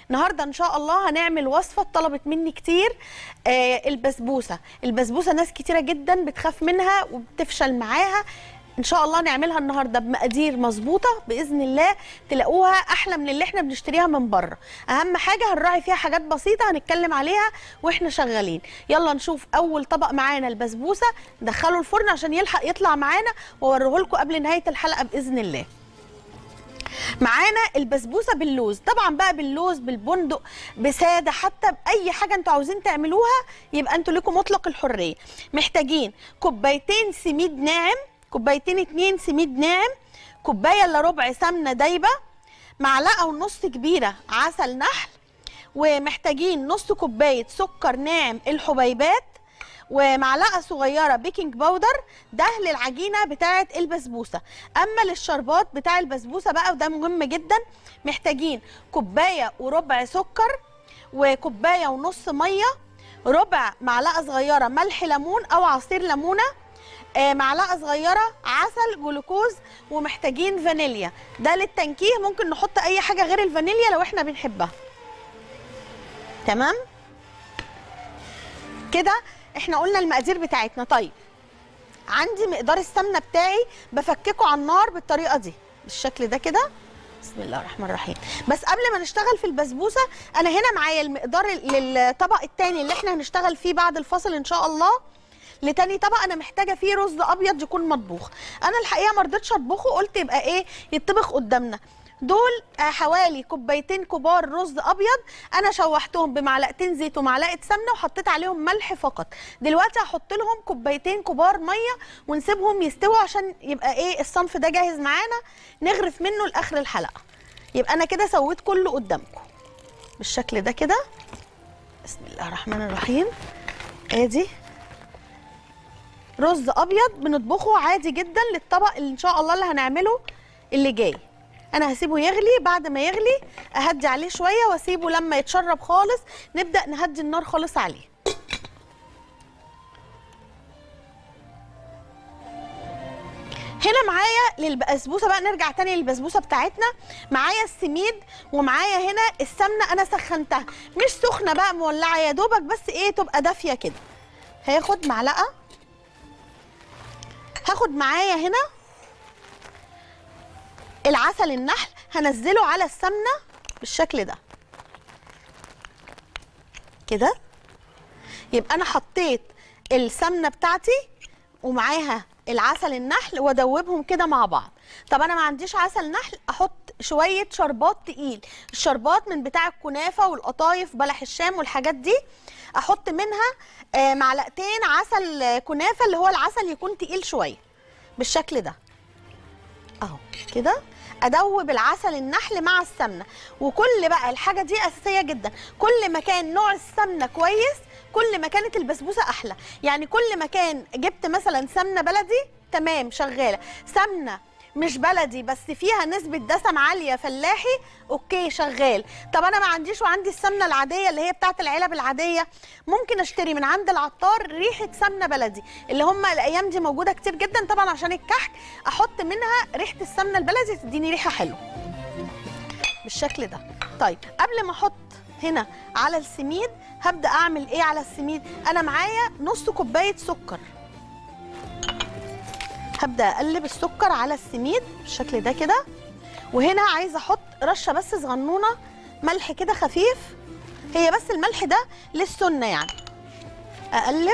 النهارده ان شاء الله هنعمل وصفه طلبت مني كتير آه البسبوسه البسبوسه ناس كتيره جدا بتخاف منها وبتفشل معاها ان شاء الله نعملها النهارده بمقادير مظبوطه باذن الله تلاقوها احلى من اللي احنا بنشتريها من بره اهم حاجه هنراعي فيها حاجات بسيطه هنتكلم عليها واحنا شغالين يلا نشوف اول طبق معانا البسبوسه ندخله الفرن عشان يلحق يطلع معانا واوريه لكم قبل نهايه الحلقه باذن الله معانا البسبوسه باللوز طبعا بقى باللوز بالبندق بساده حتى باي حاجه انتوا عاوزين تعملوها يبقى انتوا لكم مطلق الحريه محتاجين كوبايتين سميد ناعم كوبايتين اتنين سميد ناعم كوبايه الا ربع سمنه دايبه معلقه ونص كبيره عسل نحل ومحتاجين نص كوبايه سكر ناعم الحبيبات ومعلقه صغيره بيكنج باودر ده للعجينه بتاعه البسبوسه اما للشربات بتاع البسبوسه بقى وده مهم جدا محتاجين كوبايه وربع سكر وكوبايه ونص ميه ربع معلقه صغيره ملح ليمون او عصير ليمونه آه، معلقه صغيره عسل جلوكوز ومحتاجين فانيليا ده للتنكيه ممكن نحط اي حاجه غير الفانيليا لو احنا بنحبها تمام كده احنا قلنا المقادير بتاعتنا طيب عندي مقدار السمنه بتاعي بفككه على النار بالطريقه دي بالشكل ده كده بسم الله الرحمن الرحيم بس قبل ما نشتغل في البسبوسه انا هنا معايا المقدار للطبق الثاني اللي احنا هنشتغل فيه بعد الفاصل ان شاء الله لتاني طبق انا محتاجه فيه رز ابيض يكون مطبوخ انا الحقيقه ما رضيتش اطبخه قلت يبقى ايه يطبخ قدامنا دول آه، حوالي كوبايتين كبار رز ابيض انا شوحتهم بمعلقتين زيت ومعلقه سمنه وحطيت عليهم ملح فقط دلوقتي هحط لهم كوبايتين كبار ميه ونسيبهم يستووا عشان يبقى ايه الصنف ده جاهز معانا نغرف منه لاخر الحلقه يبقى انا كده سويت كله قدامكم بالشكل ده كده بسم الله الرحمن الرحيم ادي رز ابيض بنطبخه عادي جدا للطبق اللي ان شاء الله اللي هنعمله اللي جاي انا هسيبه يغلي بعد ما يغلي اهدي عليه شويه واسيبه لما يتشرب خالص نبدا نهدي النار خالص عليه هنا معايا للبسبوسه بقى نرجع تاني للبسبوسه بتاعتنا معايا السميد ومعايا هنا السمنه انا سخنتها مش سخنه بقى مولعه يا دوبك بس ايه تبقى دافيه كده هاخد معلقه هاخد معايا هنا العسل النحل هنزله على السمنه بالشكل ده كده يبقى انا حطيت السمنه بتاعتي ومعاها العسل النحل وادوبهم كده مع بعض طب انا ما عنديش عسل نحل احط شويه شربات تقيل الشربات من بتاع الكنافه والقطايف بلح الشام والحاجات دي احط منها آه، معلقتين عسل آه، كنافه اللي هو العسل يكون تقيل شويه بالشكل ده اهو كده ادوب العسل النحل مع السمنه وكل بقى الحاجه دي اساسيه جدا كل ما كان نوع السمنه كويس كل ما كانت البسبوسه احلى يعني كل ما كان جبت مثلا سمنه بلدي تمام شغاله سمنه مش بلدي بس فيها نسبة دسم عالية فلاحي اوكي شغال طب انا ما عنديش وعندي السمنة العادية اللي هي بتاعت العلب العادية ممكن اشتري من عند العطار ريحة سمنة بلدي اللي هم الايام دي موجودة كتير جدا طبعا عشان الكحك احط منها ريحة السمنة البلدي تديني ريحة حلوة بالشكل ده طيب قبل ما احط هنا على السميد هبدا اعمل ايه على السميد انا معايا نص كوبايه سكر هبدا اقلب السكر على السميد بالشكل ده كده وهنا عايزه احط رشه بس صغنونه ملح كده خفيف هي بس الملح ده للسنه يعني اقلب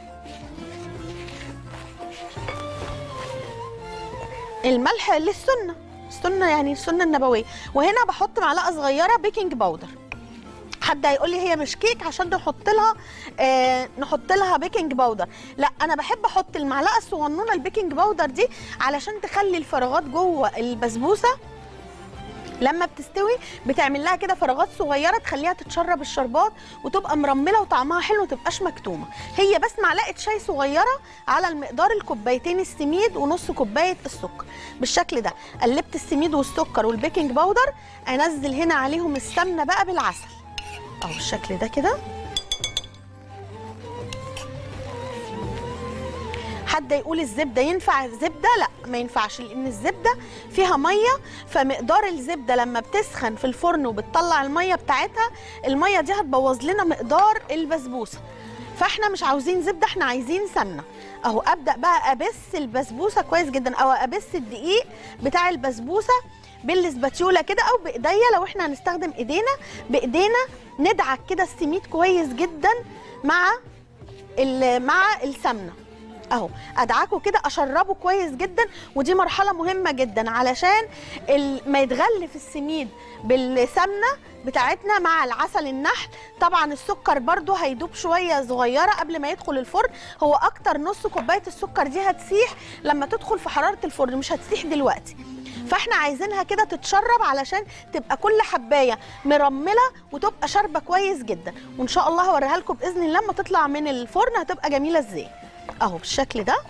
الملح للسنه السنه يعني السنه النبويه وهنا بحط معلقه صغيره بيكنج باودر حد هيقول لي هي مش كيك عشان نحط لها آه نحط لها بيكنج باودر لا انا بحب احط المعلقه الصغنونه البيكنج باودر دي علشان تخلي الفراغات جوه البسبوسه لما بتستوي بتعمل لها كده فراغات صغيره تخليها تتشرب الشربات وتبقى مرمله وطعمها حلو وتبقاش مكتومه هي بس معلقه شاي صغيره على المقدار الكوبايتين السميد ونص كوبايه السكر بالشكل ده قلبت السميد والسكر والبيكنج باودر انزل هنا عليهم السمنه بقى بالعسل اهو بالشكل ده كده حد يقول الزبده ينفع الزبده لا ما ينفعش لان الزبده فيها ميه فمقدار الزبده لما بتسخن في الفرن وبتطلع الميه بتاعتها الميه دي هتبوظ لنا مقدار البسبوسه فاحنا مش عاوزين زبده احنا عايزين سمنه اهو ابدا بقى ابس البسبوسه كويس جدا او ابس الدقيق بتاع البسبوسه بالسباتيولا كده او بايديا لو احنا هنستخدم ايدينا بايدينا ندعك كده السميد كويس جدا مع ال- مع السمنه اهو ادعكه كده اشربه كويس جدا ودي مرحله مهمه جدا علشان ال- ما يتغلف السميد بالسمنه بتاعتنا مع العسل النحل طبعا السكر برضو هيدوب شويه صغيره قبل ما يدخل الفرن هو اكتر نص كوبايه السكر دي هتسيح لما تدخل في حراره الفرن مش هتسيح دلوقتي فاحنا عايزينها كده تتشرب علشان تبقى كل حبايه مرمله وتبقى شاربه كويس جدا وان شاء الله هوريها لكم باذن الله لما تطلع من الفرن هتبقى جميله ازاي اهو بالشكل ده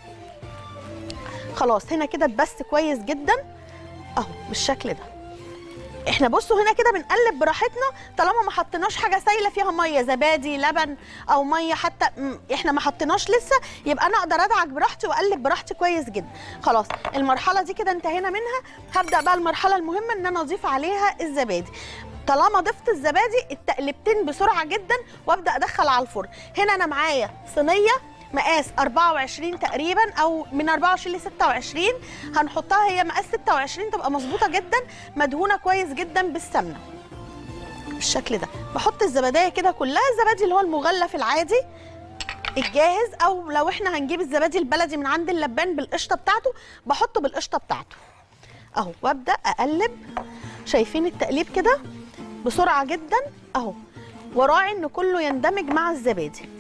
خلاص هنا كده اتبس كويس جدا اهو بالشكل ده احنا بصوا هنا كده بنقلب براحتنا طالما ما حطيناش حاجه سايله فيها ميه زبادي لبن او ميه حتى م، احنا ما حطيناش لسه يبقى انا اقدر ادعك براحتي واقلب براحتي كويس جدا خلاص المرحله دي كده انتهينا منها هبدا بقى المرحله المهمه ان انا اضيف عليها الزبادي طالما ضفت الزبادي التقلبتين بسرعه جدا وابدا ادخل على الفرن هنا انا معايا صينيه مقاس 24 تقريبا او من 24 ل 26 هنحطها هي مقاس 26 تبقى مظبوطه جدا مدهونه كويس جدا بالسمنه بالشكل ده بحط الزباديه كده كلها الزبادي اللي هو المغلف العادي الجاهز او لو احنا هنجيب الزبادي البلدي من عند اللبان بالقشطه بتاعته بحطه بالقشطه بتاعته اهو وابدا اقلب شايفين التقليب كده بسرعه جدا اهو وراعي ان كله يندمج مع الزبادي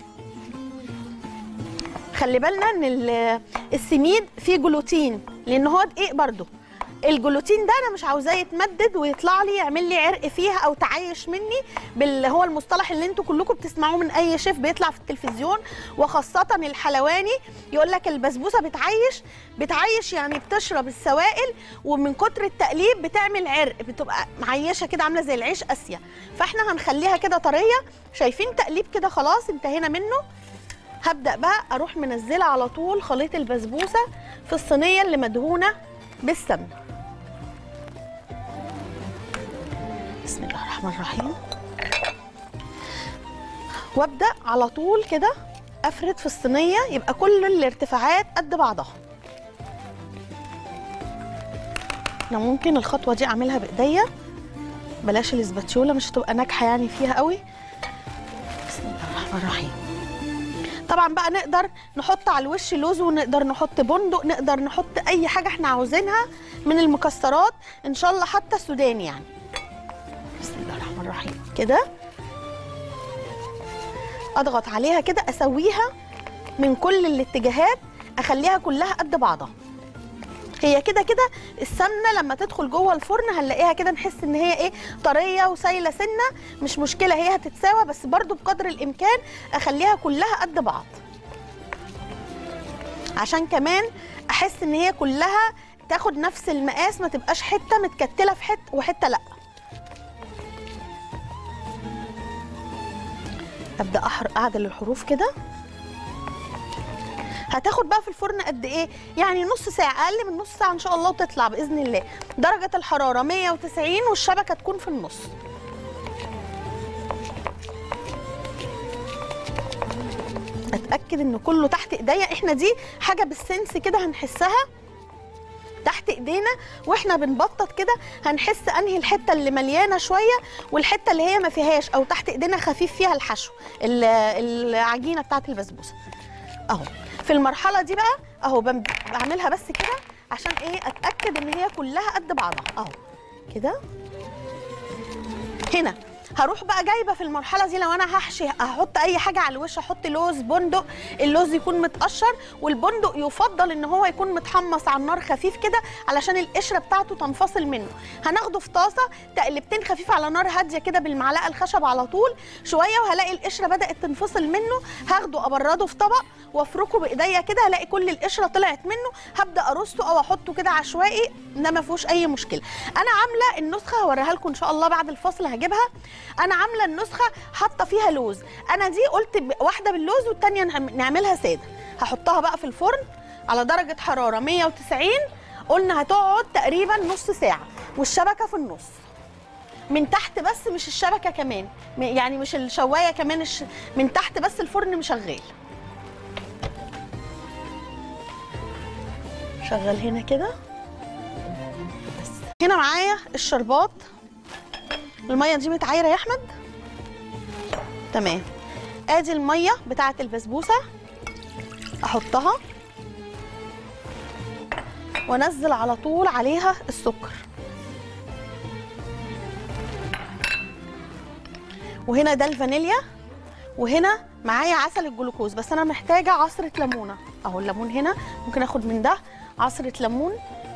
خلي بالنا ان ال- السميد فيه جلوتين لان هو دقيق برضو الجلوتين ده انا مش عاوزاه يتمدد ويطلع لي يعمل لي عرق فيها او تعيش مني بال هو المصطلح اللي انتوا كلكم بتسمعوه من اي شيف بيطلع في التلفزيون وخاصه الحلواني يقول لك البسبوسه بتعيش بتعيش يعني بتشرب السوائل ومن كتر التقليب بتعمل عرق بتبقى معيشه كده عامله زي العيش اسيا فاحنا هنخليها كده طريه شايفين تقليب كده خلاص انتهينا منه هبدا بقى اروح منزله على طول خليط البسبوسه في الصينيه اللي مدهونه بالسمنه بسم الله الرحمن الرحيم وابدا على طول كده افرد في الصينيه يبقى كل الارتفاعات قد بعضها انا ممكن الخطوه دي اعملها بايديا بلاش الاسباتيولا مش هتبقى ناجحه يعني فيها قوي بسم الله الرحمن الرحيم طبعا بقى نقدر نحط على الوش لوز ونقدر نحط بندق نقدر نحط اي حاجه احنا عاوزينها من المكسرات ان شاء الله حتى سوداني يعني بسم الله الرحمن الرحيم كده اضغط عليها كده اسويها من كل الاتجاهات اخليها كلها قد بعضها هي كده كده السمنه لما تدخل جوه الفرن هنلاقيها كده نحس ان هي ايه طريه وسايله سنه مش مشكله هي هتتساوى بس برضو بقدر الامكان اخليها كلها قد بعض عشان كمان احس ان هي كلها تاخد نفس المقاس ما تبقاش حته متكتله في حته وحته لا ابدا أحر- اعدل الحروف كده هتاخد بقى في الفرن قد ايه يعني نص ساعه اقل من نص ساعه ان شاء الله وتطلع باذن الله درجه الحراره 190 والشبكه تكون في النص اتاكد ان كله تحت ايديا احنا دي حاجه بالسنس كده هنحسها تحت ايدينا واحنا بنبطط كده هنحس انهي الحته اللي مليانه شويه والحته اللي هي ما فيهاش او تحت ايدينا خفيف فيها الحشو ال- العجينه بتاعت البسبوسه اهو في المرحله دي بقى اهو بم- بعملها بس كده عشان ايه اتاكد ان هي كلها قد بعضها اهو كده هنا هروح بقى جايبه في المرحله دي لو انا هحشي هحط اي حاجه على الوش احط لوز بندق اللوز يكون متقشر والبندق يفضل ان هو يكون متحمص على النار خفيف كده علشان القشره بتاعته تنفصل منه هناخده في طاسه تقلبتين خفيف على نار هاديه كده بالمعلقه الخشب على طول شويه وهلاقي القشره بدات تنفصل منه هاخده ابرده في طبق وافركه بايديا كده هلاقي كل القشره طلعت منه هبدا ارصه او احطه كده عشوائي ده ما فيهوش اي مشكله انا عامله النسخه هوريها لكم ان شاء الله بعد الفصل هجيبها انا عامله النسخه حاطه فيها لوز انا دي قلت ب- واحده باللوز والتانيه نعم- نعملها ساده هحطها بقى في الفرن على درجه حراره 190 قلنا هتقعد تقريبا نص ساعه والشبكه في النص من تحت بس مش الشبكه كمان م- يعني مش الشوايه كمان الش... من تحت بس الفرن مشغل شغل هنا كده بس هنا معايا الشربات الميه دي متعايره يا احمد تمام ادي الميه بتاعه البسبوسه احطها وانزل على طول عليها السكر وهنا ده الفانيليا وهنا معايا عسل الجلوكوز بس انا محتاجه عصره ليمونه اهو الليمون هنا ممكن اخد من ده عصره ليمون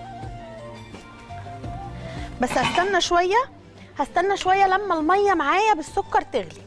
بس هستنى شويه هستنى شويه لما الميه معايا بالسكر تغلي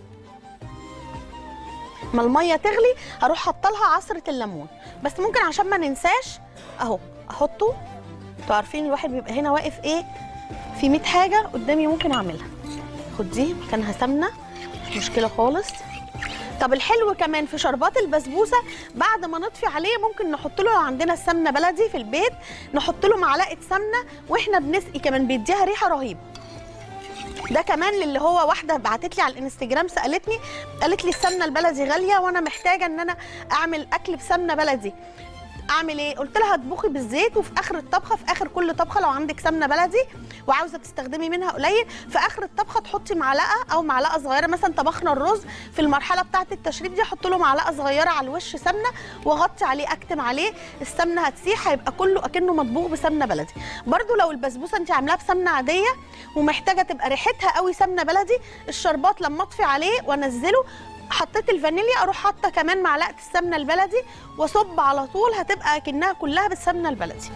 ما الميه تغلي هروح حاطه لها عصره الليمون بس ممكن عشان ما ننساش اهو احطه انتوا عارفين الواحد بيبقى هنا واقف ايه في 100 حاجه قدامي ممكن اعملها خد دي مكانها سمنه مش مشكله خالص طب الحلو كمان في شربات البسبوسه بعد ما نطفي عليه ممكن نحط له لو عندنا السمنه بلدي في البيت نحط له معلقه سمنه واحنا بنسقي كمان بيديها ريحه رهيبه ده كمان للي هو واحده بعتت لي على الانستجرام سالتني قالت لي السمنه البلدي غاليه وانا محتاجه ان انا اعمل اكل بسمنه بلدي اعمل ايه قلت لها اطبخي بالزيت وفي اخر الطبخه في اخر كل طبخه لو عندك سمنه بلدي وعاوزه تستخدمي منها قليل في اخر الطبخه تحطي معلقه او معلقه صغيره مثلا طبخنا الرز في المرحله بتاعه التشريب دي احط له معلقه صغيره على الوش سمنه واغطي عليه اكتم عليه السمنه هتسيح هيبقى كله اكنه مطبوخ بسمنه بلدي برده لو البسبوسه انت عاملاها بسمنه عاديه ومحتاجه تبقى ريحتها قوي سمنه بلدي الشربات لما اطفي عليه وانزله حطيت الفانيليا اروح حاطه كمان معلقه السمنه البلدي واصب على طول هتبقى اكنها كلها بالسمنه البلدي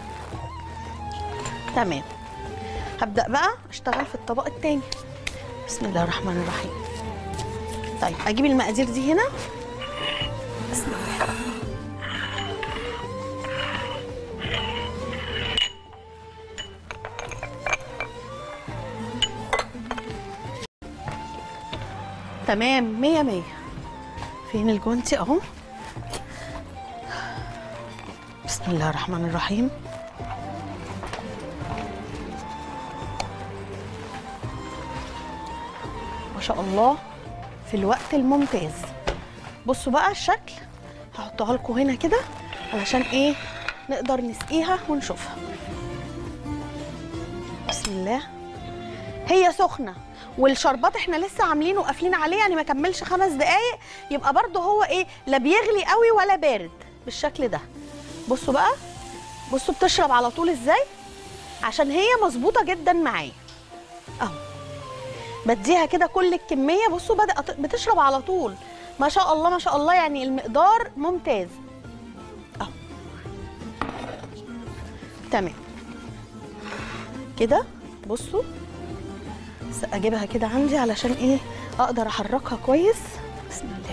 تمام هبدا بقى اشتغل في الطبق التاني بسم الله الرحمن الرحيم طيب اجيب المقادير دي هنا بسم الله تمام مية مية فين الجونتي اهو بسم الله الرحمن الرحيم ما شاء الله في الوقت الممتاز بصوا بقى الشكل هحطها لكم هنا كده علشان ايه نقدر نسقيها ونشوفها بسم الله هي سخنه والشربات احنا لسه عاملينه وقافلين عليه يعني ما كملش خمس دقايق يبقى برده هو ايه لا بيغلي قوي ولا بارد بالشكل ده بصوا بقى بصوا بتشرب على طول ازاي عشان هي مظبوطه جدا معايا اهو بديها كده كل الكميه بصوا بدات بتشرب على طول ما شاء الله ما شاء الله يعني المقدار ممتاز اهو تمام كده بصوا بس اجيبها كده عندي علشان ايه اقدر احركها كويس بسم الله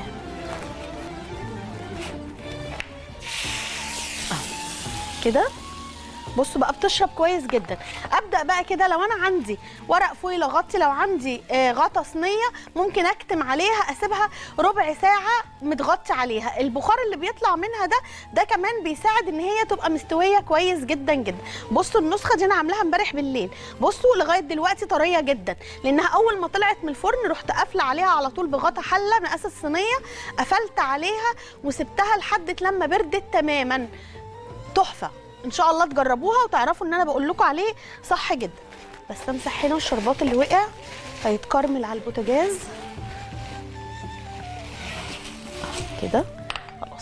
اهو كده بصوا بقى بتشرب كويس جدا ابدا بقى كده لو انا عندي ورق فويل اغطي لو عندي آه، غطا صينيه ممكن اكتم عليها اسيبها ربع ساعه متغطي عليها البخار اللي بيطلع منها ده ده كمان بيساعد ان هي تبقى مستويه كويس جدا جدا بصوا النسخه دي انا عاملاها امبارح بالليل بصوا لغايه دلوقتي طريه جدا لانها اول ما طلعت من الفرن رحت قافله عليها على طول بغطا حله مقاس الصينيه قفلت عليها وسبتها لحد لما بردت تماما تحفه ان شاء الله تجربوها وتعرفوا ان انا بقول لكم عليه صح جدا بس امسح هنا الشربات اللي وقع هيتكرمل على البوتاجاز أهو كده خلاص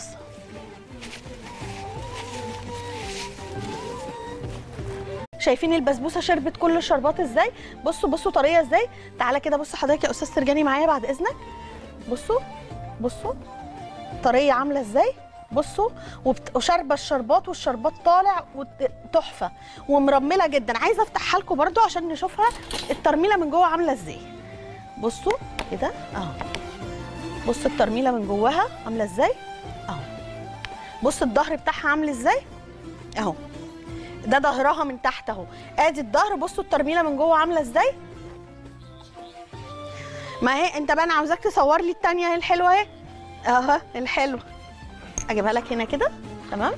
شايفين البسبوسه شربت كل الشربات ازاي بصوا بصوا طريه ازاي تعالى كده بص حضرتك يا استاذ سرجاني معايا بعد اذنك بصوا بصوا طريه عامله ازاي بصوا وبت- وشاربه الشربات والشربات طالع وت- تحفه ومرمله جدا عايزه افتحها لكم برده عشان نشوفها الترميله من جوه عامله ازاي بصوا كده اهو بصوا الترميله من جواها عامله ازاي اهو بص الظهر بتاعها عامل ازاي اهو ده ظهرها من تحت اهو ادي الظهر بصوا الترميله من جوه عامله ازاي ما هي انت بقى انا عاوزاك تصور لي التانية اهي الحلوه اهي اها الحلوه اجيبها لك هنا كده تمام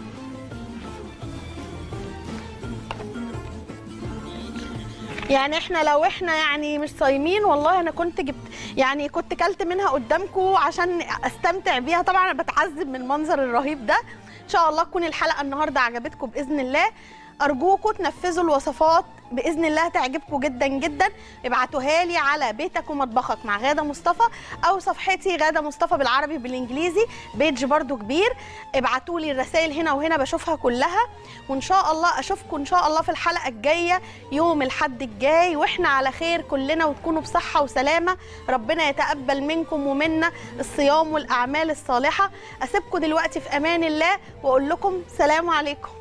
يعني احنا لو احنا يعني مش صايمين والله انا كنت جبت يعني كنت كلت منها قدامكم عشان استمتع بيها طبعا انا بتعذب من المنظر الرهيب ده ان شاء الله تكون الحلقه النهارده عجبتكم باذن الله ارجوكم تنفذوا الوصفات باذن الله تعجبكم جدا جدا ابعتوها لي على بيتك ومطبخك مع غاده مصطفى او صفحتي غاده مصطفى بالعربي بالانجليزي بيج برضو كبير ابعتوا لي الرسائل هنا وهنا بشوفها كلها وان شاء الله اشوفكم ان شاء الله في الحلقه الجايه يوم الحد الجاي واحنا على خير كلنا وتكونوا بصحه وسلامه ربنا يتقبل منكم ومنا الصيام والاعمال الصالحه اسيبكم دلوقتي في امان الله واقول لكم سلام عليكم